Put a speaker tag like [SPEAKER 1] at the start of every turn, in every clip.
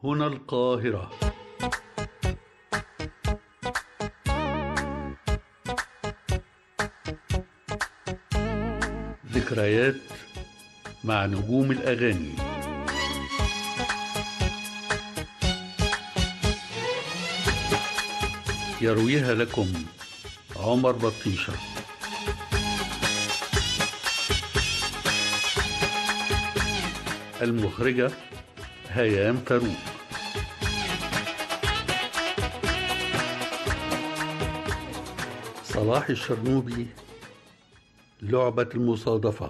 [SPEAKER 1] هنا القاهرة ذكريات مع نجوم الأغاني يرويها لكم عمر بطيشه المخرجة هيام فاروق صلاح الشرنوبي لعبة المصادفة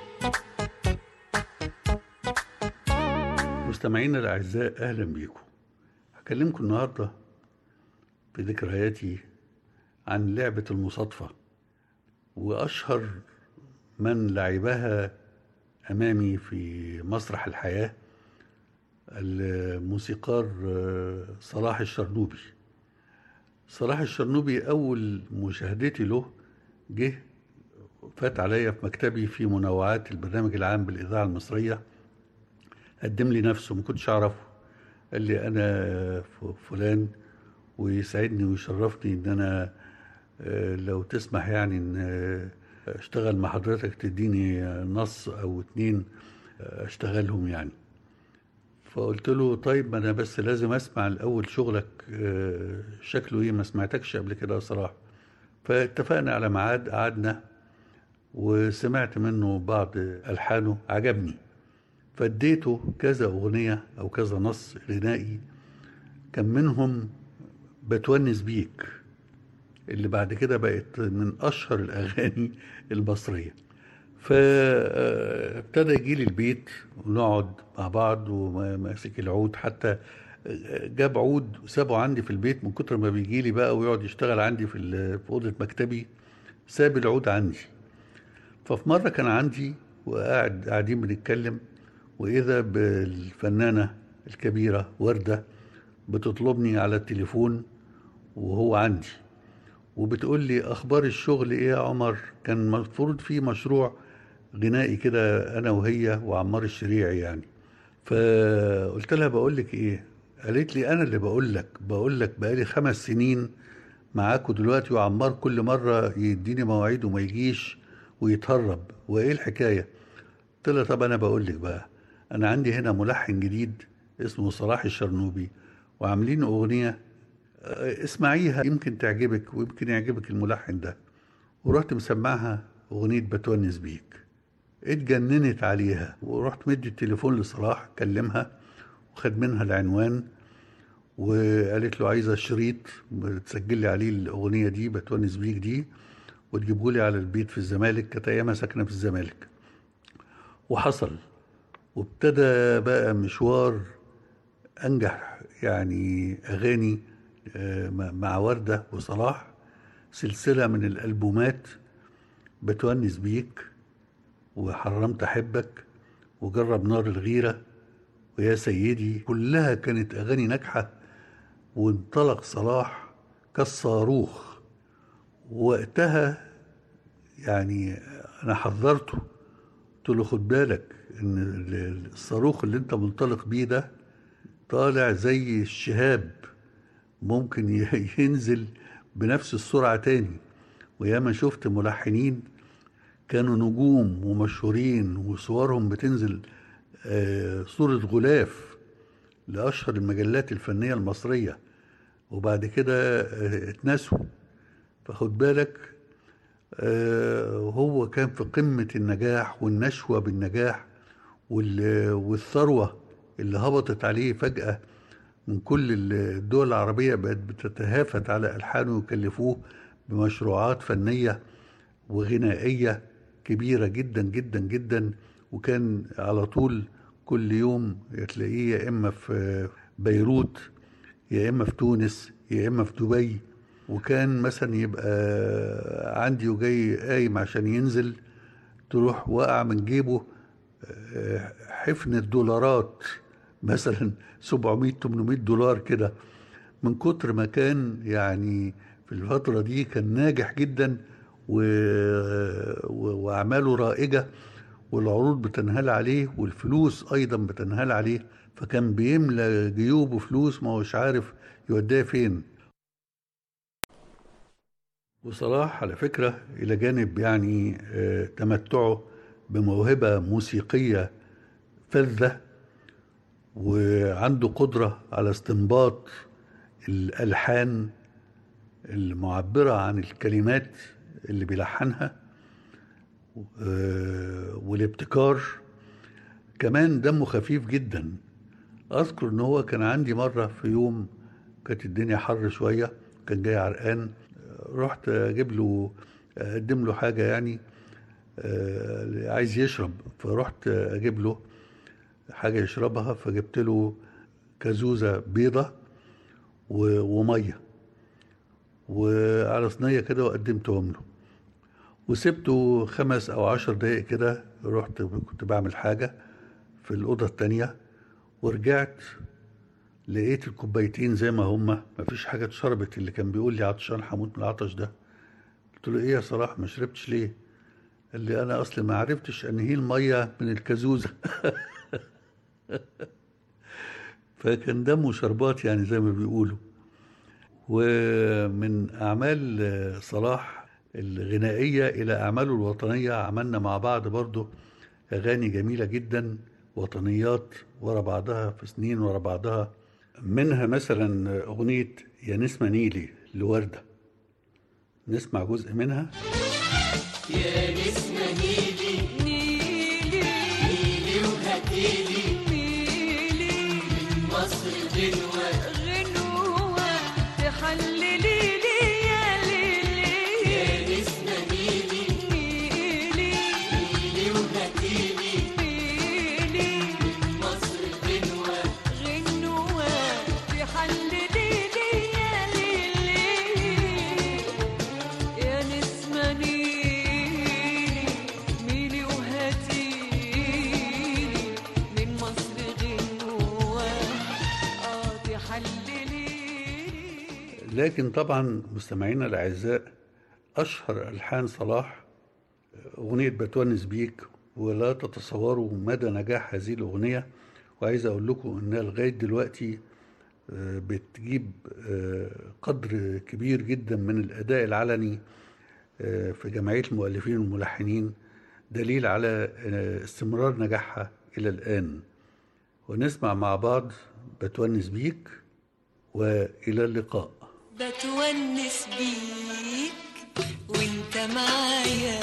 [SPEAKER 1] مستمعينا الأعزاء أهلا بيكم هكلمكم النهاردة في ذكرياتي عن لعبة المصادفة وأشهر من لعبها أمامي في مسرح الحياة الموسيقار صلاح الشرنوبي صلاح الشرنوبي أول مشاهدتي له جه فات عليا في مكتبي في منوعات البرنامج العام بالإذاعة المصرية قدم لي نفسه ما كنتش أعرفه قال لي أنا فلان ويسعدني ويشرفني إن أنا لو تسمح يعني إن اشتغل مع حضرتك تديني نص او اتنين اشتغلهم يعني فقلت له طيب ما انا بس لازم اسمع الاول شغلك شكله ايه ما سمعتكش قبل كده صراحه فاتفقنا على ميعاد قعدنا وسمعت منه بعض الحانه عجبني فاديته كذا اغنيه او كذا نص غنائي كان منهم بتونس بيك اللي بعد كده بقت من اشهر الاغاني المصريه فابتدى يجي لي البيت ونقعد مع بعض وماسك العود حتى جاب عود وسابه عندي في البيت من كتر ما بيجي لي بقى ويقعد يشتغل عندي في في اوضه مكتبي ساب العود عندي ففي مره كان عندي وقاعد قاعدين بنتكلم واذا بالفنانه الكبيره ورده بتطلبني على التليفون وهو عندي وبتقول لي اخبار الشغل ايه يا عمر كان المفروض في مشروع غنائي كده انا وهي وعمار الشريعي يعني فقلت لها بقول لك ايه قالت لي انا اللي بقول لك بقول لك بقالي خمس سنين معاكوا دلوقتي وعمار كل مره يديني مواعيد وما يجيش ويتهرب وايه الحكايه قلت لها طب انا بقول لك بقى انا عندي هنا ملحن جديد اسمه صلاح الشرنوبي وعاملين اغنيه اسمعيها يمكن تعجبك ويمكن يعجبك الملحن ده ورحت مسمعها أغنية بتونس بيك اتجننت عليها ورحت مدي التليفون لصلاح كلمها وخد منها العنوان وقالت له عايزة شريط تسجل لي عليه الأغنية دي بتونس بيك دي وتجيبه لي على البيت في الزمالك كانت أيامها ساكنة في الزمالك وحصل وابتدى بقى مشوار أنجح يعني أغاني مع وردة وصلاح سلسلة من الألبومات بتونس بيك وحرمت أحبك وجرب نار الغيرة ويا سيدي كلها كانت أغاني ناجحة وانطلق صلاح كالصاروخ وقتها يعني أنا حذرته قلت له خد بالك إن الصاروخ اللي أنت منطلق بيه ده طالع زي الشهاب ممكن ينزل بنفس السرعة تاني وياما شفت ملحنين كانوا نجوم ومشهورين وصورهم بتنزل صورة غلاف لأشهر المجلات الفنية المصرية وبعد كده اتنسوا فخد بالك هو كان في قمة النجاح والنشوة بالنجاح والثروة اللي هبطت عليه فجأة من كل الدول العربية بقت بتتهافت على ألحانه ويكلفوه بمشروعات فنية وغنائية كبيرة جدا جدا جدا وكان على طول كل يوم تلاقيه يا إما في بيروت يا إما في تونس يا إما في دبي وكان مثلا يبقى عندي وجاي قايم عشان ينزل تروح واقع من جيبه حفنة دولارات مثلا 700 800 دولار كده من كتر ما كان يعني في الفترة دي كان ناجح جدا و... و... وأعماله رائجة والعروض بتنهال عليه والفلوس أيضا بتنهال عليه فكان بيملى جيوبه فلوس ما هوش عارف يوديها فين وصلاح على فكرة إلى جانب يعني آه، تمتعه بموهبة موسيقية فذة وعنده قدرة على استنباط الألحان المعبرة عن الكلمات اللي بيلحنها آه، والابتكار كمان دمه خفيف جدا اذكر ان هو كان عندي مره في يوم كانت الدنيا حر شويه كان جاي عرقان رحت اجيب له اقدم له حاجه يعني آه، عايز يشرب فرحت اجيب له حاجه يشربها فجبت له كازوزه بيضه و- وميه وعلى صينيه كده وقدمتهم له وسبته خمس او عشر دقايق كده رحت كنت بعمل حاجه في الاوضه التانيه ورجعت لقيت الكوبايتين زي ما هما مفيش حاجه اتشربت اللي كان بيقول لي عطشان هموت من العطش ده قلت له ايه يا صلاح ما شربتش ليه قال لي انا اصلي ما عرفتش انهي الميه من الكازوزه فكان دمه شربات يعني زي ما بيقولوا ومن أعمال آه، صلاح الغنائية إلى أعماله الوطنية عملنا مع بعض برضه أغاني جميلة جدا وطنيات ورا بعضها في سنين ورا بعضها منها مثلا أغنية يا نسمة نيلي لوردة نسمع جزء منها
[SPEAKER 2] يا نسمة نيلي
[SPEAKER 3] نيلي
[SPEAKER 2] نيلي وهاتيلي
[SPEAKER 3] نيلي
[SPEAKER 2] من مصر غنوة
[SPEAKER 3] غنوة تحللي لي يا ليلي
[SPEAKER 2] يا نسمة نيلي
[SPEAKER 3] نيلي
[SPEAKER 2] نيلي وهاتيلي
[SPEAKER 3] نيلي
[SPEAKER 2] من مصر غنوة
[SPEAKER 3] غنوة تحللي لي يا ليلي يا نسمة نيلي ميلي وهاتيلي من مصر غنوة اه تحللي لي
[SPEAKER 1] لكن طبعا مستمعينا الأعزاء أشهر ألحان صلاح أغنية بتونس بيك ولا تتصوروا مدى نجاح هذه الأغنية وعايز أقول لكم إنها لغاية دلوقتي آه، بتجيب آه، قدر كبير جدا من الأداء العلني آه، في جمعية المؤلفين والملحنين دليل على آه، استمرار نجاحها إلى الآن ونسمع مع بعض بتونس بيك وإلى اللقاء
[SPEAKER 3] بتونس بيك وانت معايا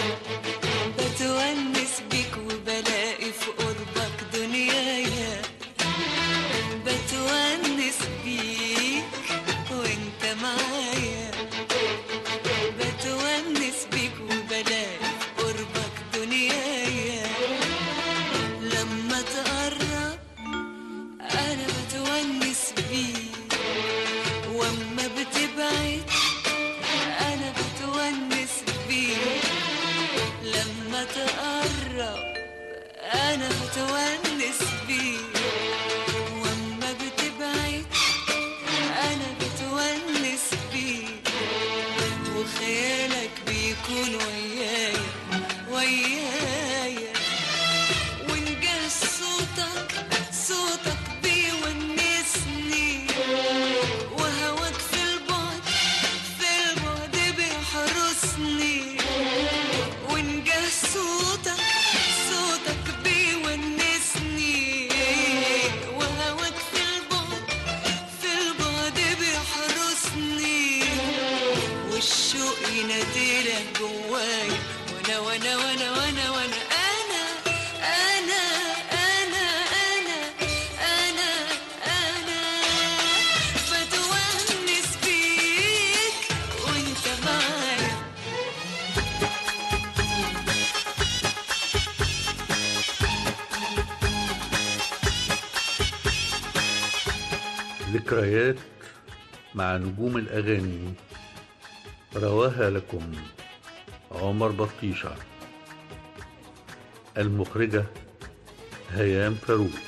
[SPEAKER 3] بتونس بيك وبلاقي في قربك دنيايا بتونس بيك وانت معايا بتونس بيك وبلاقي في قربك دنيايا لما تقرب انا بتونس بيك واما بتبعد انا بتونس بيك لما تقرب انا بتونس بيك واما بتبعد انا بتونس بيك وخيالك بيكون ويايا ويايا ونجاه صوتك صوتك بيونسني وهواك في البعد في البعد بيحرسني ونجاه صوتك صوتك بيونسني وهواك في البعد في البعد بيحرسني والشوق يناديلك جوايا وانا وانا وانا وانا وانا انا انا انا انا انا انا بتونس بيك وانت معايا
[SPEAKER 1] ذكريات مع نجوم الأغاني رواها لكم عمر بطيشة المخرجة هيام فاروق